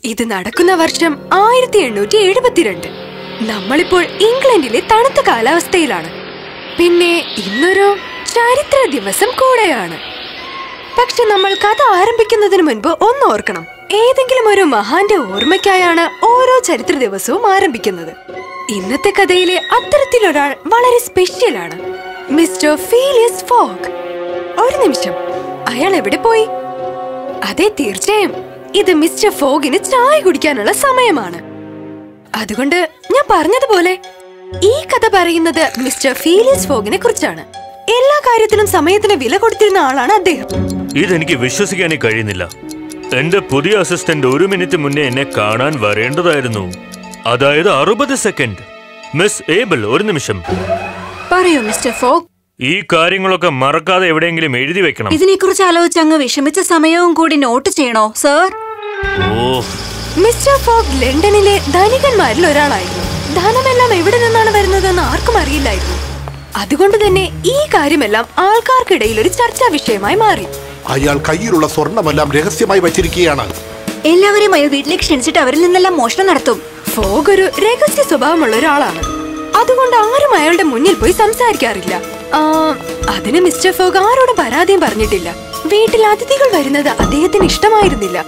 ഇത് നടക്കുന്ന വർഷം ആയിരത്തി എണ്ണൂറ്റി എഴുപത്തിരണ്ട് നമ്മളിപ്പോൾ ഇംഗ്ലണ്ടിലെ തണുത്ത കാലാവസ്ഥയിലാണ് പിന്നെ ഇന്നൊരു ചരിത്ര ദിവസം കൂടെയാണ് പക്ഷെ നമ്മൾ കഥ ആരംഭിക്കുന്നതിന് മുൻപ് ഒന്ന് ഓർക്കണം ഏതെങ്കിലും ഒരു മഹാന്റെ ഓർമ്മയ്ക്കായാണ് ഓരോ ചരിത്ര ദിവസവും ആരംഭിക്കുന്നത് ഇന്നത്തെ കഥയിലെ അത്തരത്തിലൊരാൾ വളരെ സ്പെഷ്യലാണ് മിസ്റ്റർ ഫീലിയസ് ഫോഗ് ഒരു നിമിഷം അയാൾ എവിടെ പോയി അതെ തീർച്ചയായും ഇത് മിസ്റ്റർ ഫോഗിന് ചായ കുടിക്കാനുള്ള സമയമാണ് അതുകൊണ്ട് ഞാൻ പറഞ്ഞതുപോലെ ഈ കഥ പറയുന്നത് മിസ്റ്റർ ഫീലിയസ് ഫോഗിനെ കുറിച്ചാണ് എല്ലാ കാര്യത്തിനും സമയത്തിന് വില കൊടുത്തിരുന്ന ആളാണ് അദ്ദേഹം ഇതെനിക്ക് വിശ്വസിക്കാനേ കഴിയുന്നില്ല എന്റെ പുതിയ അസിസ്റ്റന്റ് ഒരു മിനിറ്റ് മുന്നേ എന്നെ കാണാൻ വരേണ്ടതായിരുന്നു അതായത് അറുപത് സെക്കൻഡ് മിസ് ഏബിൾ ഒരു നിമിഷം പറയൂ മിസ്റ്റർ ഫോഗ് ഈ കാര്യങ്ങളൊക്കെ മറക്കാതെ എവിടെയെങ്കിലും എഴുതി വെക്കണം ഇതിനെക്കുറിച്ച് ആലോചിച്ച് അങ്ങ് വിഷമിച്ച സമയവും കൂടി നോട്ട് ചെയ്യണോ സർ ഓ മിസ്റ്റർ ഫോഗ് ലണ്ടനിലെ ധനികന്മാരിൽ ഒരാളായിരുന്നു ധനമെല്ലാം എവിടെ നിന്നാണ് വരുന്നതെന്ന് ആർക്കും അറിയില്ലായിരുന്നു അതുകൊണ്ട് തന്നെ ഈ കാര്യമെല്ലാം ആൾക്കാർക്കിടയിൽ ഒരു ചർച്ചാ വിഷയമായി മാറി അയാൾ കയ്യിലുള്ള സ്വർണമെല്ലാം രഹസ്യമായി വച്ചിരിക്കുകയാണ് എല്ലാവരെയും അയാൾ വീട്ടിലേക്ക് ക്ഷണിച്ചിട്ട് അവരിൽ നിന്നെല്ലാം മോഷണം നടത്തും ഫോഗ് ഒരു രഹസ്യ സ്വഭാവമുള്ള ഒരാളാണ് അതുകൊണ്ട് ആരും അയാളുടെ മുന്നിൽ പോയി സംസാരിക്കാറില്ല ആ, അതിന് മിസ്റ്റർ ഫോഗ് ആരോടും പരാതിയും പറഞ്ഞിട്ടില്ല വീട്ടിൽ അതിഥികൾ വരുന്നത് അദ്ദേഹത്തിന് ഇഷ്ടമായിരുന്നില്ല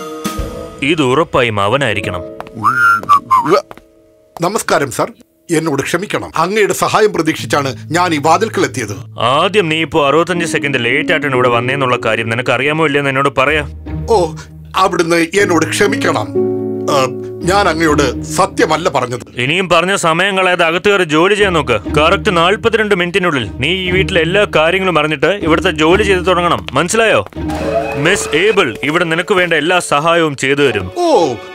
ഇത് ഉറപ്പായും അവനായിരിക്കണം ഉവ്വ്. നമസ്കാരം സർ എന്നോട് ക്ഷമിക്കണം അങ്ങയുടെ സഹായം പ്രതീക്ഷിച്ചാണ് ഞാൻ ഈ വാതിൽക്കലെത്തിയത് ആദ്യം നീ ഇപ്പോ അറുപത്തഞ്ച് സെക്കൻഡ് ലേറ്റ് ആയിട്ടാണ് ഇവിടെ വന്നേന്നുള്ള കാര്യം നിനക്ക് അറിയാമോ ഇല്ലെന്ന് എന്നോട് പറയാം ഓ അവിടുന്ന് എന്നോട് ക്ഷമിക്കണം ആ, ഞാൻ അങ്ങയോട് സത്യമല്ല പറഞ്ഞത് ഇനിയും പറഞ്ഞ സമയം കളയാതെ അകത്ത് കയറി ജോലി ചെയ്യാൻ നോക്ക് കറക്റ്റ് നാൽപ്പത്തിരണ്ട് മിനിറ്റിനുള്ളിൽ നീ ഈ വീട്ടിലെ എല്ലാ കാര്യങ്ങളും അറിഞ്ഞിട്ട് ഇവിടുത്തെ ജോലി ചെയ്ത് തുടങ്ങണം മനസ്സിലായോ മിസ് ഏബിൾ ഇവിടെ നിനക്ക് വേണ്ട എല്ലാ സഹായവും ചെയ്തു തരും ഓ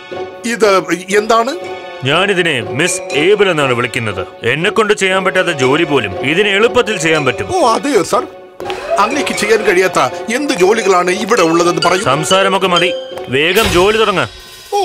ഇത് എന്താണ് ഞാനിതിനെ മിസ് ഏബിൾ എന്നാണ് വിളിക്കുന്നത് എന്നെ കൊണ്ട് ചെയ്യാൻ പറ്റാത്ത ജോലി പോലും ഇതിനെ എളുപ്പത്തിൽ ചെയ്യാൻ പറ്റും ഓ അതെയോ സർ അങ്ങേക്ക് ചെയ്യാൻ കഴിയാത്ത എന്ത് ജോലികളാണ് ഇവിടെ ഉള്ളതെന്ന് പറയൂ സംസാരമൊക്കെ മതി വേഗം ജോലി തുടങ്ങ ഓ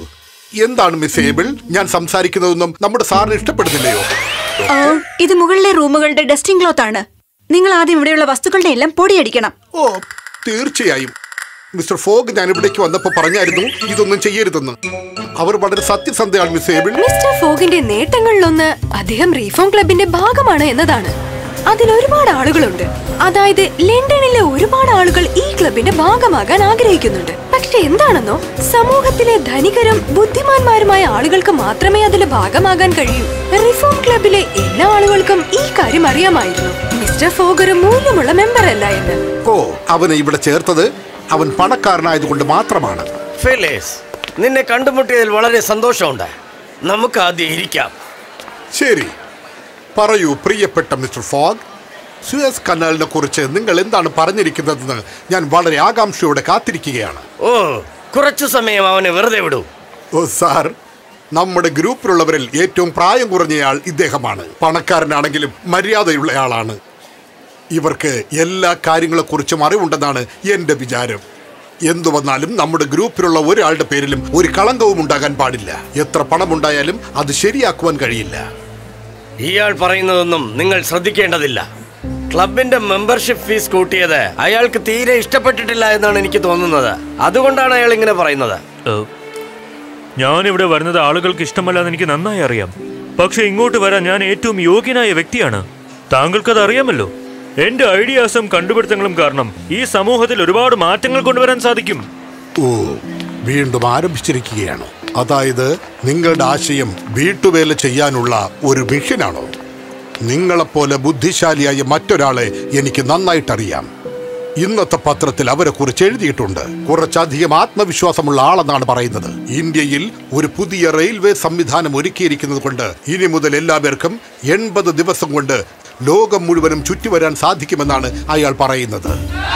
എന്താണ് മിസ് ഏബിൾ ഞാൻ സംസാരിക്കുന്നതൊന്നും നമ്മുടെ സാറിന് ഇഷ്ടപ്പെടുന്നില്ലയോ ആ, ഇത് മുകളിലെ റൂമുകളുടെ ഡസ്റ്റിംഗ് ക്ലോത്ത് ആണ് നിങ്ങൾ ആദ്യം ഇവിടെയുള്ള വസ്തുക്കളുടെ എല്ലാം പൊടിയടിക്കണം ഓ തീർച്ചയായും മിസ്റ്റർ ഫോഗ് ഞാൻ ഇവിടേക്ക് വന്നപ്പോ പറഞ്ഞായിരുന്നു ഇതൊന്നും ചെയ്യരുതെന്ന് അവർ വളരെ സത്യസന്ധയാണ് മിസ് ഏബിൾ മിസ്റ്റർ ഫോഗിന്റെ നേട്ടങ്ങളിലൊന്ന് അദ്ദേഹം റീഫോം ക്ലബിന്റെ ഭാഗമാണ് എന്നതാണ് അതിൽ ഒരുപാട് ആളുകളുണ്ട് അതായത് ലണ്ടനിലെ ഒരുപാട് ആളുകൾ ഈ ക്ലബിന്റെ ഭാഗമാകാൻ ആഗ്രഹിക്കുന്നുണ്ട് പക്ഷെ എന്താണെന്നോ സമൂഹത്തിലെ ധനികരും ബുദ്ധിമാന്മാരുമായ ആളുകൾക്ക് മാത്രമേ അതിലെ ഭാഗമാകാൻ കഴിയൂ റിഫോം ക്ലബിലെ എല്ലാ ആളുകൾക്കും ഈ കാര്യം അറിയാമായിരുന്നു മിസ്റ്റർ ഫോഗ് ഒരു മൂല്യമുള്ള മെമ്പർ അല്ല എന്ന് ഓ അവനെ ഇവിടെ ചേർത്തത് അവൻ പണക്കാരനായതുകൊണ്ട് മാത്രമാണ് ഫിലിസ് നിന്നെ കണ്ടുമുട്ടിയതിൽ വളരെ സന്തോഷമുണ്ട് നമുക്ക് ആദ്യം ഇരിക്കാം ശരി പറയൂ പ്രിയപ്പെട്ട മിസ്റ്റർ ഫോഗ് സുയസ് കനാലിനെ കുറിച്ച് നിങ്ങൾ എന്താണ് പറഞ്ഞിരിക്കുന്നതെന്ന് ഞാൻ വളരെ ആകാംക്ഷയോടെ കാത്തിരിക്കുകയാണ് ഓ കുറച്ചു സമയം അവനെ വെറുതെ വിടൂ ഓ സാർ നമ്മുടെ ഗ്രൂപ്പിലുള്ളവരിൽ ഏറ്റവും പ്രായം കുറഞ്ഞയാൾ ഇദ്ദേഹമാണ് പണക്കാരനാണെങ്കിലും മര്യാദയുള്ളയാളാണ് ഇവർക്ക് എല്ലാ കാര്യങ്ങളെക്കുറിച്ചും അറിവുണ്ടെന്നാണ് എൻ്റെ വിചാരം എന്തു വന്നാലും നമ്മുടെ ഗ്രൂപ്പിലുള്ള ഒരാളുടെ പേരിലും ഒരു കളങ്കവും ഉണ്ടാകാൻ പാടില്ല എത്ര പണമുണ്ടായാലും അത് ശരിയാക്കുവാൻ കഴിയില്ല ഇയാൾ പറയുന്നതൊന്നും നിങ്ങൾ ശ്രദ്ധിക്കേണ്ടതില്ല ക്ലബിന്റെ മെമ്പർഷിപ്പ് ഫീസ് കൂട്ടിയത് അയാൾക്ക് തീരെ ഇഷ്ടപ്പെട്ടിട്ടില്ല എന്നാണ് എനിക്ക് തോന്നുന്നത് അതുകൊണ്ടാണ് അയാൾ ഇങ്ങനെ പറയുന്നത് ഏഹ്, ഞാനിവിടെ വരുന്നത് ആളുകൾക്ക് ഇഷ്ടമല്ലെന്ന് എനിക്ക് നന്നായി അറിയാം പക്ഷെ ഇങ്ങോട്ട് വരാൻ ഞാൻ ഏറ്റവും യോഗ്യനായ വ്യക്തിയാണ് താങ്കൾക്കത് അറിയാമല്ലോ എന്റെ ഐഡിയാസും കണ്ടുപിടുത്തങ്ങളും കാരണം ഈ സമൂഹത്തിൽ ഒരുപാട് മാറ്റങ്ങൾ കൊണ്ടുവരാൻ സാധിക്കും ഓ വീണ്ടും ആരംഭിച്ചിരിക്കുകയാണ് അതായത് നിങ്ങളുടെ ആശയം വീട്ടുവേല ചെയ്യാനുള്ള ഒരു മിഷനാണോ നിങ്ങളെപ്പോലെ ബുദ്ധിശാലിയായ മറ്റൊരാളെ എനിക്ക് നന്നായിട്ടറിയാം ഇന്നത്തെ പത്രത്തിൽ അവരെ കുറിച്ച് എഴുതിയിട്ടുണ്ട് കുറച്ചധികം ആത്മവിശ്വാസമുള്ള ആളെന്നാണ് പറയുന്നത് ഇന്ത്യയിൽ ഒരു പുതിയ റെയിൽവേ സംവിധാനം ഒരുക്കിയിരിക്കുന്നത് കൊണ്ട് ഇനി മുതൽ എല്ലാവർക്കും എൺപത് ദിവസം കൊണ്ട് ലോകം മുഴുവനും ചുറ്റിവരാൻ സാധിക്കുമെന്നാണ് അയാൾ പറയുന്നത്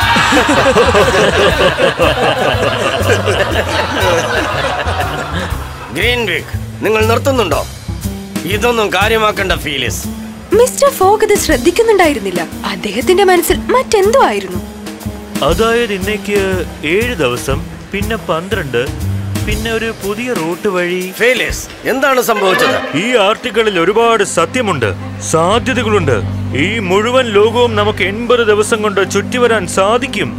ഗ്രീൻവിക് നിങ്ങൾ നിർത്തുന്നുണ്ടോ ഇതൊന്നും കാര്യമാക്കേണ്ട ഫീലിസ് മിസ്റ്റർ ഫോഗ് ഇത് ശ്രദ്ധിക്കുന്നുണ്ടായിരുന്നില്ല അദ്ദേഹത്തിന്റെ മനസ്സിൽ മറ്റെന്തോ ആയിരുന്നു അതായത് ഇന്നേക്ക് ഏഴ് ദിവസം പിന്നെ പന്ത്രണ്ട് പിന്നെ ഒരു പുതിയ റൂട്ട് വഴി ഫീലിസ് എന്താണ് സംഭവിച്ചത് ഈ ആർട്ടിക്കിളിൽ ഒരുപാട് സത്യമുണ്ട് സാധ്യതകളുണ്ട് ഈ മുഴുവൻ ലോകവും നമുക്ക് എൺപത് ദിവസം കൊണ്ട് ചുറ്റിവരാൻ സാധിക്കും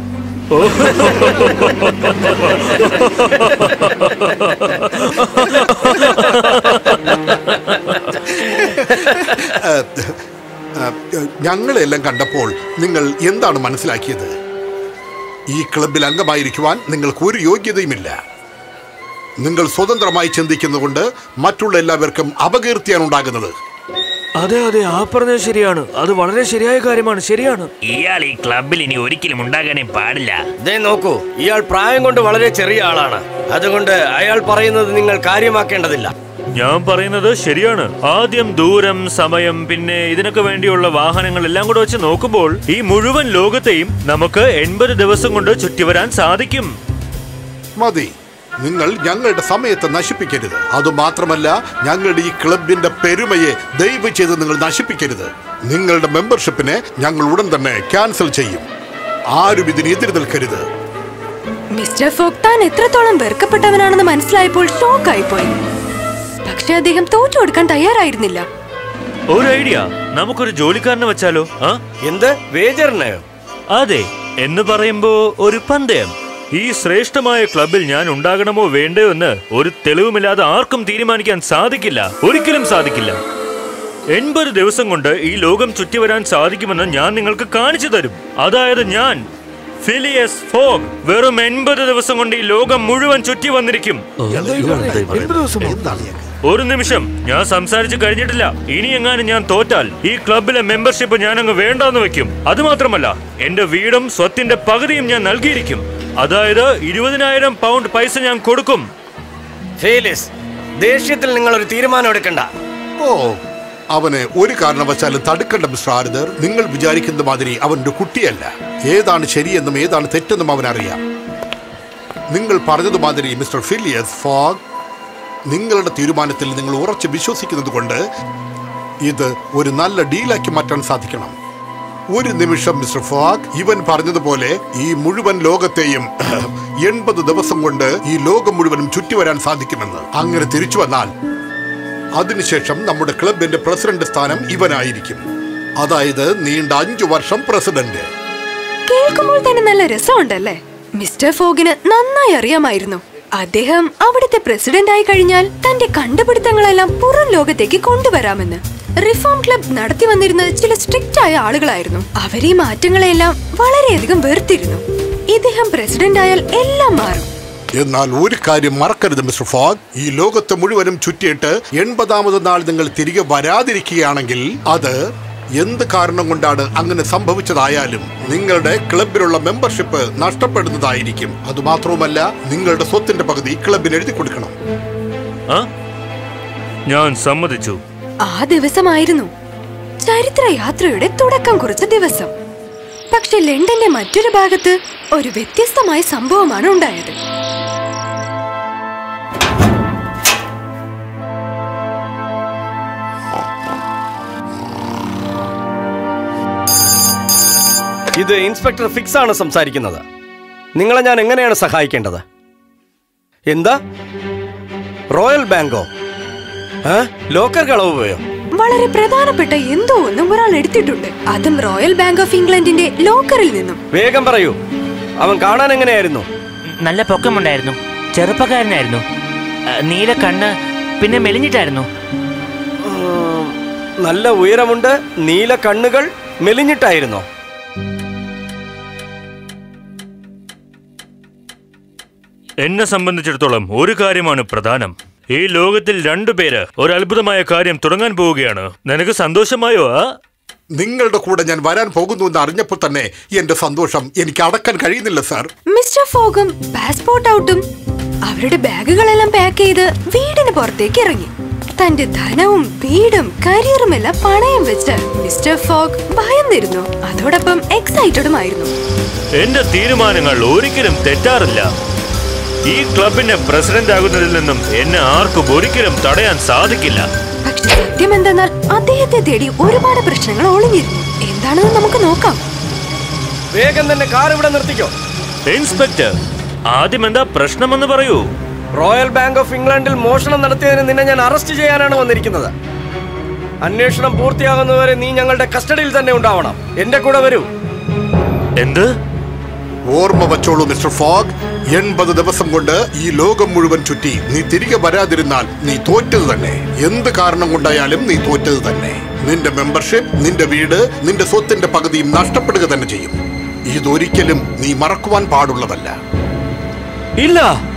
ഞങ്ങളെല്ലാം കണ്ടപ്പോൾ നിങ്ങൾ എന്താണ് മനസ്സിലാക്കിയത് ഈ ക്ലബിൽ അംഗമായിരിക്കുവാൻ നിങ്ങൾക്ക് ഒരു യോഗ്യതയുമില്ല നിങ്ങൾ സ്വതന്ത്രമായി ചിന്തിക്കുന്നതുകൊണ്ട് മറ്റുള്ള എല്ലാവർക്കും അപകീർത്തിയാണ് ഉണ്ടാകുന്നത് അതെ അതെ ആ പറഞ്ഞത് ശരിയാണ് അത് വളരെ ശരിയായ കാര്യമാണ് ശരിയാണ് ഇയാൾ ഈ ക്ലബിൽ ഇനി ഒരിക്കലും ഉണ്ടാകാനേ പാടില്ല ദേ നോക്കൂ ഇയാൾ പ്രായം കൊണ്ട് വളരെ ചെറിയ ആളാണ് അതുകൊണ്ട് അയാൾ പറയുന്നത് നിങ്ങൾ കാര്യമാക്കേണ്ടതില്ല ഞാൻ പറയുന്നത് ശരിയാണ് ആദ്യം ദൂരം സമയം പിന്നെ ഇതിനൊക്കെ വേണ്ടിയുള്ള വാഹനങ്ങൾ എല്ലാം കൂടെ വെച്ച് നോക്കുമ്പോൾ ഈ മുഴുവൻ ലോകത്തെയും നമുക്ക് എൺപത് ദിവസം കൊണ്ട് ചുറ്റിവരാൻ സാധിക്കും മതി നിങ്ങൾ ഞങ്ങളുടെ സമയത്തെ നശിപ്പിക്കരുത് അതുമാത്രമല്ല ഞങ്ങളുടെ ഈ ക്ലബിന്റെ പെരുമയെ ദയവ് ചെയ്ത് നിങ്ങൾ നശിപ്പിക്കരുത് നിങ്ങളുടെ മെമ്പർഷിപ്പിനെ ഞങ്ങൾ ഉടൻ തന്നെ ക്യാൻസൽ ചെയ്യും ആരും ഇതിന് എതിര് നിൽക്കരുത് മിസ്റ്റർ ഫോക് താൻ എത്രത്തോളം വെറുക്കപ്പെട്ടവനാണെന്ന് മനസ്സിലായപ്പോൾ ഷോക്കായിപ്പോയി പക്ഷെ അദ്ദേഹം തോറ്റു കൊടുക്കാൻ തയ്യാറായിരുന്നില്ല ഒരു ഐഡിയ നമുക്കൊരു ജോലിക്കാരനെ വെച്ചാലോ ആ എന്ത് വേജറിനെയോ അതെ എന്ന് പറയുമ്പോ ഒരു പന്തയം ഈ ശ്രേഷ്ഠമായ ക്ലബിൽ ഞാൻ ഉണ്ടാകണമോ വേണ്ടയോ എന്ന് ഒരു തെളിവുമില്ലാതെ ആർക്കും തീരുമാനിക്കാൻ സാധിക്കില്ല ഒരിക്കലും സാധിക്കില്ല എൺപത് ദിവസം കൊണ്ട് ഈ ലോകം ചുറ്റിവരാൻ സാധിക്കുമെന്ന് ഞാൻ നിങ്ങൾക്ക് കാണിച്ചു തരും അതായത് ഞാൻ ഫിലിയസ് ഫോഗ് വെറും എൺപത് ദിവസം കൊണ്ട് ഈ ലോകം മുഴുവൻ ചുറ്റി വന്നിരിക്കും ഒരു നിമിഷം ഞാൻ സംസാരിച്ചു കഴിഞ്ഞിട്ടില്ല ഇനി എങ്ങാനും ഞാൻ തോറ്റാൽ ഈ ക്ലബിലെ മെമ്പർഷിപ്പ് ഞാൻ അങ്ങ് വേണ്ടാന്ന് വെക്കും അത് മാത്രമല്ല എന്റെ വീടും സ്വത്തിന്റെ പകുതിയും ഞാൻ നൽകിയിരിക്കും അതായത് ഇരുപതിനായിരം പൗണ്ട് പൈസ ഞാൻ കൊടുക്കും ഫേലിസ് ദേഷ്യത്തിൽ നിങ്ങൾ ഒരു തീരുമാനം എടുക്കണ്ട ഓ അവനെ ഒരു കാരണവശാലും തടുക്കേണ്ട മിസ്റ്റർ ആരുദർ നിങ്ങൾ വിചാരിക്കുന്ന മാതിരി അവൻ്റെ കുട്ടിയല്ല ഏതാണ് ശരിയെന്നും ഏതാണ് തെറ്റെന്നും അവൻ അറിയാം നിങ്ങൾ പറഞ്ഞതുമാതിരി മിസ്റ്റർ ഫിലിയസ് ഫോഗ് നിങ്ങളുടെ തീരുമാനത്തിൽ നിങ്ങൾ ഉറച്ച് വിശ്വസിക്കുന്നത് കൊണ്ട് ഇത് ഒരു നല്ല ഡീലാക്കി മാറ്റാൻ സാധിക്കണം ഒരു നിമിഷം മിസ്റ്റർ ഫോഗ് ഇവൻ പറഞ്ഞതുപോലെ ഈ മുഴുവൻ ലോകത്തെയും എൺപത് ദിവസം കൊണ്ട് ഈ ലോകം മുഴുവനും ചുറ്റിവരാൻ സാധിക്കുമെന്ന് അങ്ങനെ തിരിച്ചു വന്നാൽ അതിനുശേഷം നമ്മുടെ ക്ലബിന്റെ പ്രസിഡന്റ് സ്ഥാനം ഇവനായിരിക്കും അതായത് നീണ്ട അഞ്ചു വർഷം പ്രസിഡന്റ് കേൾക്കുമ്പോൾ തന്നെ നല്ല രസമുണ്ടല്ലേ മിസ്റ്റർ ഫോഗിന് നന്നായി അറിയാമായിരുന്നു അദ്ദേഹം അവിടുത്തെ പ്രസിഡന്റ് ആയി കഴിഞ്ഞാൽ തന്റെ കണ്ടുപിടുത്തങ്ങളെല്ലാം പുറം ലോകത്തേക്ക് കൊണ്ടുവരാമെന്ന് റിഫോം ക്ലബ് നടത്തി വന്നിരുന്നത് ചില സ്ട്രിക്റ്റ് ആയ ആളുകളായിരുന്നു അവർ ഈ മാറ്റങ്ങളെല്ലാം വളരെയധികം വെറുത്തിരുന്നു ഇദ്ദേഹം പ്രസിഡന്റ് ആയാൽ എല്ലാം മാറും എന്നാൽ ഒരു കാര്യം മറക്കരുത് മിസ്റ്റർ ഫോഗ് ഈ ലോകത്തെ മുഴുവനും ചുറ്റിയിട്ട് എൺപതാമത് നാൾ നിങ്ങൾ തിരികെ വരാതിരിക്കുകയാണെങ്കിൽ അത് എന്ത് കാരണം കൊണ്ടാണ് അങ്ങനെ സംഭവിച്ചതായാലും നിങ്ങളുടെ ക്ലബിലുള്ള മെമ്പർഷിപ്പ് നഷ്ടപ്പെടുന്നതായിരിക്കും അതുമാത്രവുമല്ല നിങ്ങളുടെ സ്വത്തിന്റെ പകുതി ക്ലബിന് എഴുതി കൊടുക്കണം ആ ഞാൻ സമ്മതിച്ചു ആ ദിവസമായിരുന്നു ചരിത്രയാത്രയുടെ തുടക്കം കുറിച്ച ദിവസം പക്ഷെ ലണ്ടന്റെ മറ്റൊരു ഭാഗത്ത് ഒരു വ്യത്യസ്തമായ സംഭവമാണ് ഉണ്ടായത് ഇത് ഇൻസ്പെക്ടർ ഫിക്സ് ആണ് സംസാരിക്കുന്നത് നിങ്ങളെ ഞാൻ എങ്ങനെയാണ് സഹായിക്കേണ്ടത് എന്താ റോയൽ ബാങ്കോ ഏ? ലോക്കർ കളവ് പോയോ വളരെ പ്രധാനപ്പെട്ട എന്തോ ഒന്നും ഒരാൾ എടുത്തിട്ടുണ്ട് അതും റോയൽ ബാങ്ക് ഓഫ് ഇംഗ്ലണ്ടിന്റെ ലോക്കറിൽ നിന്നും വേഗം പറയൂ അവൻ കാണാൻ എങ്ങനെയായിരുന്നു നല്ല പൊക്കമുണ്ടായിരുന്നു ചെറുപ്പക്കാരനായിരുന്നു ആ, നീല കണ്ണ് പിന്നെ മെലിഞ്ഞിട്ടായിരുന്നു ഉം, നല്ല ഉയരമുണ്ട് നീല കണ്ണുകൾ മെലിഞ്ഞിട്ടായിരുന്നോ എന്നെ സംബന്ധിച്ചിടത്തോളം ഒരു കാര്യമാണ് പ്രധാനം ഈ ലോകത്തിൽ രണ്ടുപേര് ഒരു അത്ഭുതമായ കാര്യം തുടങ്ങാൻ പോവുകയാണ് നിനക്ക് സന്തോഷമായോ ആ നിങ്ങളുടെ കൂടെ ഞാൻ വരാൻ പോകുന്നു എന്ന് അറിഞ്ഞപ്പോൾ തന്നെ എന്റെ സന്തോഷം എനിക്ക് അടക്കാൻ കഴിയുന്നില്ല സാർ മിസ്റ്റർ ഫോഗും പാസ്പോർട്ട് ഔട്ടും അവരുടെ ബാഗുകളെല്ലാം പാക്ക് ചെയ്ത് വീടിന് പുറത്തേക്ക് ഇറങ്ങി തന്റെ ധനവും വീടും കരിയറും എല്ലാം പണയം വെച്ച് മിസ്റ്റർ ഫോഗ് ഭയന്നിരുന്നു അതോടൊപ്പം എക്സൈറ്റഡുമായിരുന്നു എന്റെ തീരുമാനങ്ങൾ ഒരിക്കലും തെറ്റാറില്ല ഈ ക്ലബിന്റെ പ്രസിഡന്റ് ആകുന്നതിൽ നിന്നും എന്നെ ആർക്കും ഒരിക്കലും തടയാൻ സാധിക്കില്ല പക്ഷെ സത്യം എന്തെന്നാൽ അദ്ദേഹത്തെ തേടി ഒരുപാട് പ്രശ്നങ്ങൾ ഒളിഞ്ഞിരുന്നു എന്താണെന്ന് നമുക്ക് നോക്കാം വേഗം തന്നെ കാർ ഇവിടെ നിർത്തിക്കോ ഇൻസ്പെക്ടർ ആദ്യം എന്താ പ്രശ്നമെന്ന് പറയൂ റോയൽ ബാങ്ക് ഓഫ് ഇംഗ്ലണ്ടിൽ മോഷണം നടത്തിയതിന് നിന്നെ ഞാൻ അറസ്റ്റ് ചെയ്യാനാണ് വന്നിരിക്കുന്നത് അന്വേഷണം പൂർത്തിയാകുന്നതുവരെ നീ ഞങ്ങളുടെ കസ്റ്റഡിയിൽ തന്നെ ഉണ്ടാവണം എന്റെ കൂടെ വരൂ എന്ത് ഓർമ്മ വച്ചോളൂ മിസ്റ്റർ ഫോഗ് എൺപത് ദിവസം കൊണ്ട് ഈ ലോകം മുഴുവൻ ചുറ്റി നീ തിരികെ വരാതിരുന്നാൽ നീ തോറ്റത് തന്നെ എന്ത് കാരണം കൊണ്ടായാലും നീ തോറ്റത് തന്നെ നിന്റെ മെമ്പർഷിപ്പ് നിന്റെ വീട് നിന്റെ സ്വത്തിന്റെ പകുതിയും നഷ്ടപ്പെടുക തന്നെ ചെയ്യും ഇതൊരിക്കലും നീ മറക്കുവാൻ പാടുള്ളതല്ല ഇല്ല